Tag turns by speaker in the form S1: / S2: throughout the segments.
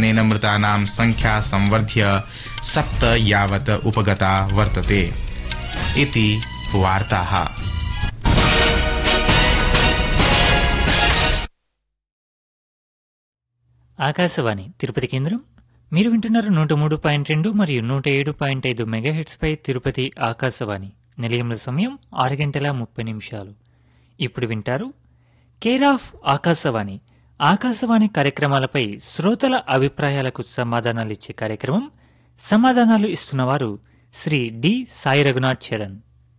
S1: अनेन मृतानां संख्या संवर्ध्य सप्त यावत् उपगता वर्तते इति वार्ताः
S2: ఆకాశవాణి తిరుపతి కేంద్రం మీరు వింటున్నారు నూట మూడు పాయింట్ రెండు మరియు నూట ఏడు పాయింట్ ఐదు మెగాహెట్స్ పై తిరుపతి ఆకాశవాణి నిలయముల సమయం ఆరు గంటల ముప్పై నిమిషాలు ఇప్పుడు వింటారు కేర్ ఆఫ్ ఆకాశవాణి ఆకాశవాణి కార్యక్రమాలపై శ్రోతల అభిప్రాయాలకు సమాధానాలు ఇచ్చే కార్యక్రమం సమాధానాలు ఇస్తున్నవారు శ్రీ డి సాయి రఘునాథ్ చరణ్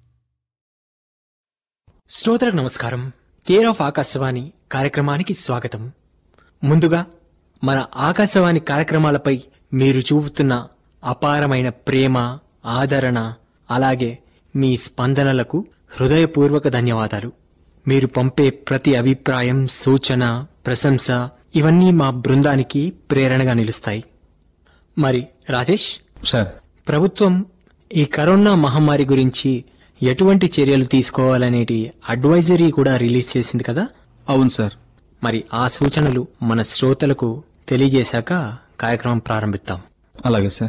S3: శ్రోతలకు నమస్కారం కేర్ ఆఫ్ ఆకాశవాణి కార్యక్రమానికి స్వాగతం ముందుగా మన ఆకాశవాణి కార్యక్రమాలపై మీరు చూపుతున్న అపారమైన ప్రేమ ఆదరణ అలాగే మీ స్పందనలకు హృదయపూర్వక ధన్యవాదాలు మీరు పంపే ప్రతి అభిప్రాయం సూచన ప్రశంస ఇవన్నీ మా బృందానికి ప్రేరణగా నిలుస్తాయి మరి రాజేష్
S4: సార్
S3: ప్రభుత్వం ఈ కరోనా మహమ్మారి గురించి ఎటువంటి చర్యలు తీసుకోవాలనేటి అడ్వైజరీ కూడా రిలీజ్ చేసింది కదా
S4: అవును సార్
S3: మరి ఆ సూచనలు మన శ్రోతలకు తెలియజేశాక కార్యక్రమం ప్రారంభిద్దాం
S4: అలాగే సార్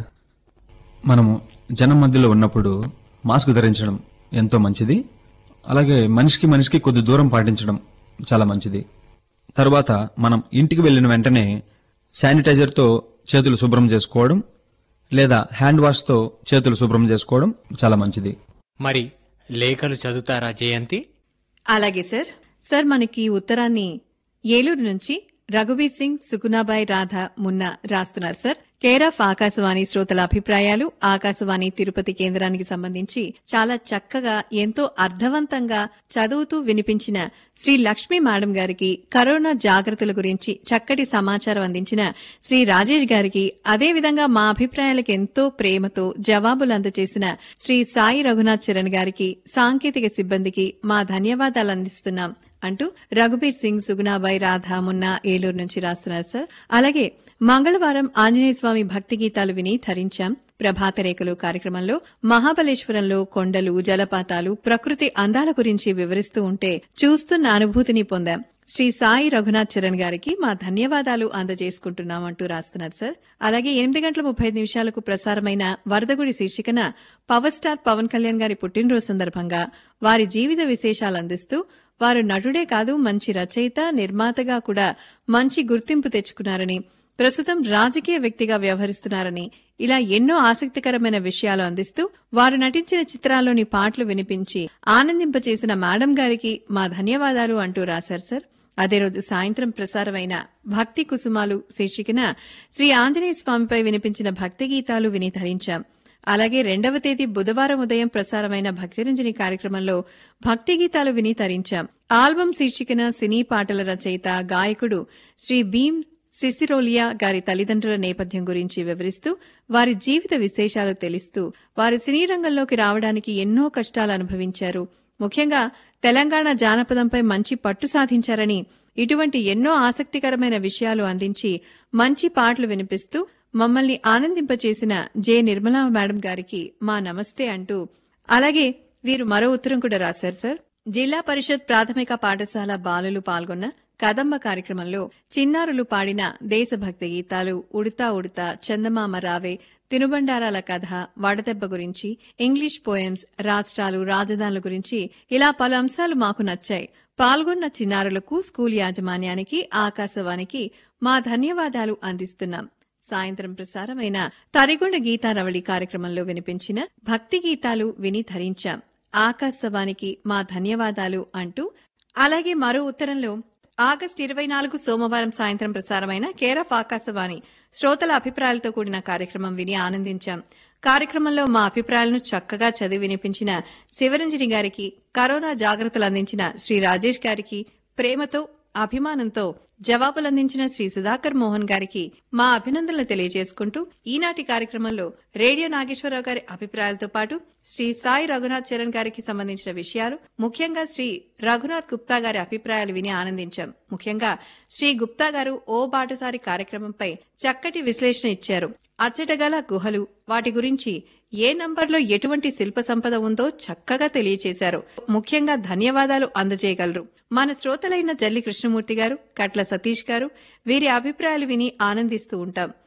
S4: మనము జనం మధ్యలో ఉన్నప్పుడు మాస్క్ ధరించడం ఎంతో మంచిది అలాగే మనిషికి మనిషికి కొద్ది దూరం పాటించడం చాలా మంచిది తర్వాత మనం ఇంటికి వెళ్ళిన వెంటనే శానిటైజర్తో చేతులు శుభ్రం చేసుకోవడం లేదా హ్యాండ్ వాష్తో చేతులు శుభ్రం చేసుకోవడం చాలా మంచిది
S3: మరి లేఖలు చదువుతారా జయంతి
S5: అలాగే సార్ సార్ మనకి ఈ ఉత్తరాన్ని ఏలూరు నుంచి రఘువీర్ సింగ్ సుగుణాబాయ్ రాధ మున్న రాస్తున్నారు సార్ కేర్ ఆఫ్ ఆకాశవాణి శ్రోతల అభిప్రాయాలు ఆకాశవాణి తిరుపతి కేంద్రానికి సంబంధించి చాలా చక్కగా ఎంతో అర్థవంతంగా చదువుతూ వినిపించిన శ్రీ లక్ష్మీ మేడం గారికి కరోనా జాగ్రత్తల గురించి చక్కటి సమాచారం అందించిన శ్రీ రాజేష్ గారికి అదేవిధంగా మా అభిప్రాయాలకు ఎంతో ప్రేమతో జవాబులు అందజేసిన శ్రీ సాయి రఘునాథ్ చరణ్ గారికి సాంకేతిక సిబ్బందికి మా ధన్యవాదాలు అందిస్తున్నాం అంటూ రఘుబీర్ సింగ్ సుగుణాబాయ్ రాధా మున్న ఏలూరు నుంచి రాస్తున్నారు సార్ అలాగే మంగళవారం ఆంజనేయ స్వామి భక్తి గీతాలు విని ధరించాం ప్రభాత రేఖలు కార్యక్రమంలో మహాబలేశ్వరంలో కొండలు జలపాతాలు ప్రకృతి అందాల గురించి వివరిస్తూ ఉంటే చూస్తున్న అనుభూతిని పొందాం శ్రీ సాయి రఘునాథ్ చరణ్ గారికి మా ధన్యవాదాలు అందజేసుకుంటున్నాం అంటూ రాస్తున్నారు సార్ అలాగే ఎనిమిది గంటల ముప్పై ఐదు నిమిషాలకు ప్రసారమైన వరదగుడి శీర్షికన పవర్ స్టార్ పవన్ కళ్యాణ్ గారి పుట్టినరోజు సందర్భంగా వారి జీవిత విశేషాలు అందిస్తూ వారు నటుడే కాదు మంచి రచయిత నిర్మాతగా కూడా మంచి గుర్తింపు తెచ్చుకున్నారని ప్రస్తుతం రాజకీయ వ్యక్తిగా వ్యవహరిస్తున్నారని ఇలా ఎన్నో ఆసక్తికరమైన విషయాలు అందిస్తూ వారు నటించిన చిత్రాల్లోని పాటలు వినిపించి ఆనందింపచేసిన మేడం గారికి మా ధన్యవాదాలు అంటూ రాశారు సార్ అదే రోజు సాయంత్రం ప్రసారమైన భక్తి కుసుమాలు శీర్షికన శ్రీ ఆంజనేయ స్వామిపై వినిపించిన భక్తి గీతాలు విని ధరించాం అలాగే రెండవ తేదీ బుధవారం ఉదయం ప్రసారమైన భక్తిరంజని కార్యక్రమంలో భక్తి గీతాలు విని తరించాం ఆల్బం శీర్షికన సినీ పాటల రచయిత గాయకుడు శ్రీ భీమ్ సిసిరోలియా గారి తల్లిదండ్రుల నేపథ్యం గురించి వివరిస్తూ వారి జీవిత విశేషాలు తెలుస్తూ వారు సినీ రంగంలోకి రావడానికి ఎన్నో కష్టాలు అనుభవించారు ముఖ్యంగా తెలంగాణ జానపదంపై మంచి పట్టు సాధించారని ఇటువంటి ఎన్నో ఆసక్తికరమైన విషయాలు అందించి మంచి పాటలు వినిపిస్తూ మమ్మల్ని ఆనందింపచేసిన జె నిర్మలా మేడం గారికి మా నమస్తే అంటూ అలాగే వీరు మరో ఉత్తరం కూడా రాశారు సార్ జిల్లా పరిషత్ ప్రాథమిక పాఠశాల బాలులు పాల్గొన్న కదంబ కార్యక్రమంలో చిన్నారులు పాడిన దేశభక్తి గీతాలు ఉడతా ఉడతా చందమామ రావే తినుబండారాల కథ వడదెబ్బ గురించి ఇంగ్లీష్ పోయమ్స్ రాష్ట్రాలు రాజధానుల గురించి ఇలా పలు అంశాలు మాకు నచ్చాయి పాల్గొన్న చిన్నారులకు స్కూల్ యాజమాన్యానికి ఆకాశవాణికి మా ధన్యవాదాలు అందిస్తున్నాం సాయంత్రం ప్రసారమైన తరిగొండ గీతారవళి కార్యక్రమంలో వినిపించిన భక్తి గీతాలు విని ధరించాం ఆకాశవాణికి మా ధన్యవాదాలు అంటూ అలాగే మరో ఉత్తరంలో ఆగస్టు ఇరవై నాలుగు సోమవారం సాయంత్రం ప్రసారమైన కేర్ ఆఫ్ ఆకాశవాణి శ్రోతల అభిప్రాయాలతో కూడిన కార్యక్రమం విని ఆనందించాం కార్యక్రమంలో మా అభిప్రాయాలను చక్కగా చదివి వినిపించిన శివరంజని గారికి కరోనా జాగ్రత్తలు అందించిన శ్రీ రాజేష్ గారికి ప్రేమతో అభిమానంతో జవాబులందించిన శ్రీ సుధాకర్ మోహన్ గారికి మా అభినందనలు తెలియజేసుకుంటూ ఈనాటి కార్యక్రమంలో రేడియో నాగేశ్వరరావు గారి అభిప్రాయాలతో పాటు శ్రీ సాయి రఘునాథ్ చరణ్ గారికి సంబంధించిన విషయాలు ముఖ్యంగా శ్రీ రఘునాథ్ గుప్తా గారి అభిప్రాయాలు విని ఆనందించాం ముఖ్యంగా శ్రీ గుప్తా గారు ఓ బాటసారి కార్యక్రమంపై చక్కటి విశ్లేషణ ఇచ్చారు అచ్చటగల గుహలు వాటి గురించి ఏ నంబర్లో ఎటువంటి శిల్ప సంపద ఉందో చక్కగా తెలియచేశారు ముఖ్యంగా ధన్యవాదాలు అందజేయగలరు మన శ్రోతలైన జల్లి కృష్ణమూర్తి గారు కట్ల సతీష్ గారు వీరి అభిప్రాయాలు విని ఆనందిస్తూ ఉంటాం